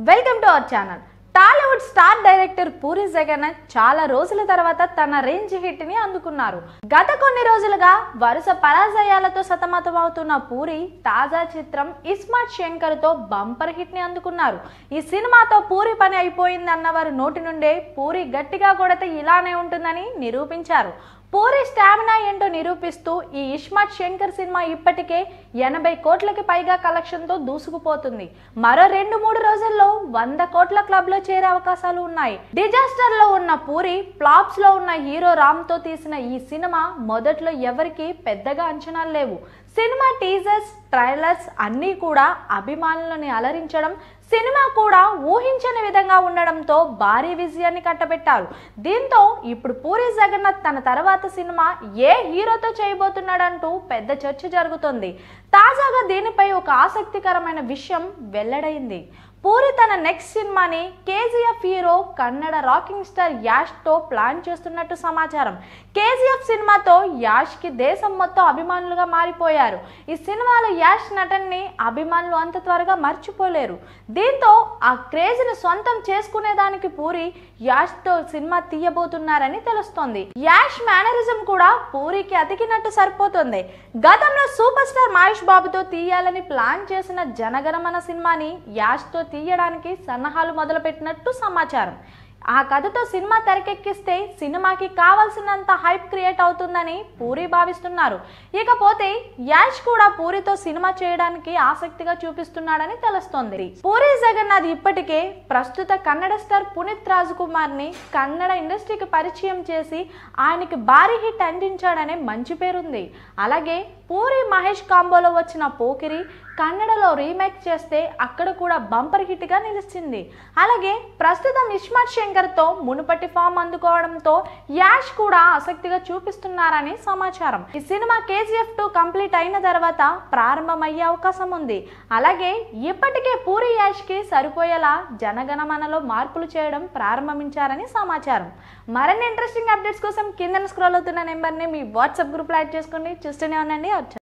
welcome to our channel Tollywood star director Puri Jagannadh చాలా రోజుల తర్వాత తన రేంజ్ హిట్ ని అందుకున్నారు గత కొన్ని రోజులుగా వరుస పరాజయాలతో సతమతమవుతున్న పూరి తాజా చిత్రం ఇస్మార్ట్ శంకర్ తో బంపర్ హిట్ ని అందుకున్నారు ఈ సినిమాతో పూరి పని అయిపోయింది అన్నవారి నోటి నుండే పూరి గట్టిగా కొడితే ఇలానే ఉంటుందని నిరూపించారు పూరి స్టామినా ఏంటో నిరూపిస్తూ ఈ ఇస్మార్ట్ శంకర్ సినిమా ఇప్పటికే ఎనభై కోట్లకి పైగా కలెక్షన్తో దూసుకుపోతుంది మరో రెండు మూడు రోజుల్లో వంద కోట్ల క్లబ్ లో చేరే అవకాశాలు ఉన్నాయి డిజాస్టర్ లో ఉన్న పూరి ఫ్లాప్స్ లో ఉన్న హీరో రామ్ తో తీసిన ఈ సినిమా మొదట్లో ఎవరికి పెద్దగా అంచనాలు లేవు సినిమా టీజర్స్ ట్రైలర్స్ అన్నీ కూడా అభిమానులని అలరించడం సినిమా కూడా ఊహించని విధంగా ఉండడంతో భారీ విజయాన్ని కట్టబెట్టారు దీంతో ఇప్పుడు పూరి జగన్నాథ్ తన తర్వాత సినిమా ఏ హీరోతో చేయబోతున్నాడంటూ పెద్ద చర్చ జరుగుతుంది తాజాగా దీనిపై ఒక ఆసక్తికరమైన విషయం వెల్లడైంది పూరి తన నెక్స్ట్ సినిమాని KGF hero Kannada rocking star Yash తో ప్లాన్ చేస్తున్నట్టు సమాచారం కేజీఎఫ్ సినిమాతో యాష్ కి దేశం మొత్తం అభిమానులుగా మారిపోయారు ఈ సినిమాలో యాష్ నటన్ని అభిమానులు అంత త్వరగా మర్చిపోలేరు దీంతో ఆ క్రేజ్ ని సొంతం చేసుకునేదానికి పూరి యాష్ తో సినిమా తీయబోతున్నారని తెలుస్తోంది యాష్ మేనరిజం కూడా పూరికి అతికినట్టు సరిపోతుంది గతంలో సూపర్ స్టార్ మహేష్ బాబుతో తీయాలని ప్లాన్ చేసిన జనగణమన సినిమాని యాష్ తో తీయడానికి సన్నాహాలు మొదలుపెట్టినట్టు సమాచారం ఆ కథతో సినిమా తెరకెక్కిస్తే సినిమాకి కావాల్సినంత హైప్ క్రియేట్ అవుతుందని పూరి భావిస్తున్నారు ఇకపోతే యాష్ కూడా పూరితో సినిమా చేయడానికి ఆసక్తిగా చూపిస్తున్నాడని తెలుస్తోంది పూరి జగన్నాథ్ ఇప్పటికే ప్రస్తుత కన్నడ స్టార్ పునీత్ రాజ్ కుమార్ ని కన్నడ ఇండస్ట్రీకి పరిచయం చేసి ఆయనకి భారీ హిట్ అందించాడనే మంచి పేరుంది అలాగే పూరి మహేష్ కాంబోలో వచ్చిన పోకిరి కన్నడలో రీమేక్ చేస్తే అక్కడ కూడా బంపర్ హిట్ గా నిలిచింది అలాగే ప్రస్తుతం ఇస్మార్ట్ శంకర్ తో మునుపటి ఫామ్ అందుకోవడంతో యాష్ కూడా ఆసక్తిగా చూపిస్తున్నారని సమాచారం ఈ సినిమా కేజీఎఫ్ టూ కంప్లీట్ అయిన తర్వాత ప్రారంభమయ్యే అవకాశం ఉంది అలాగే ఇప్పటికే పూరి యాష్ కి సరిపోయేలా జనగణమనలో మార్పులు చేయడం ప్రారంభించారని సమాచారం మరిన్ని ఇంట్రెస్టింగ్ అప్డేట్స్ కోసం కింద స్క్రోల్ అవుతున్న నెంబర్ని మీ వాట్సాప్ గ్రూప్లో యాడ్ చేసుకోండి చూస్తూనే ఉండండి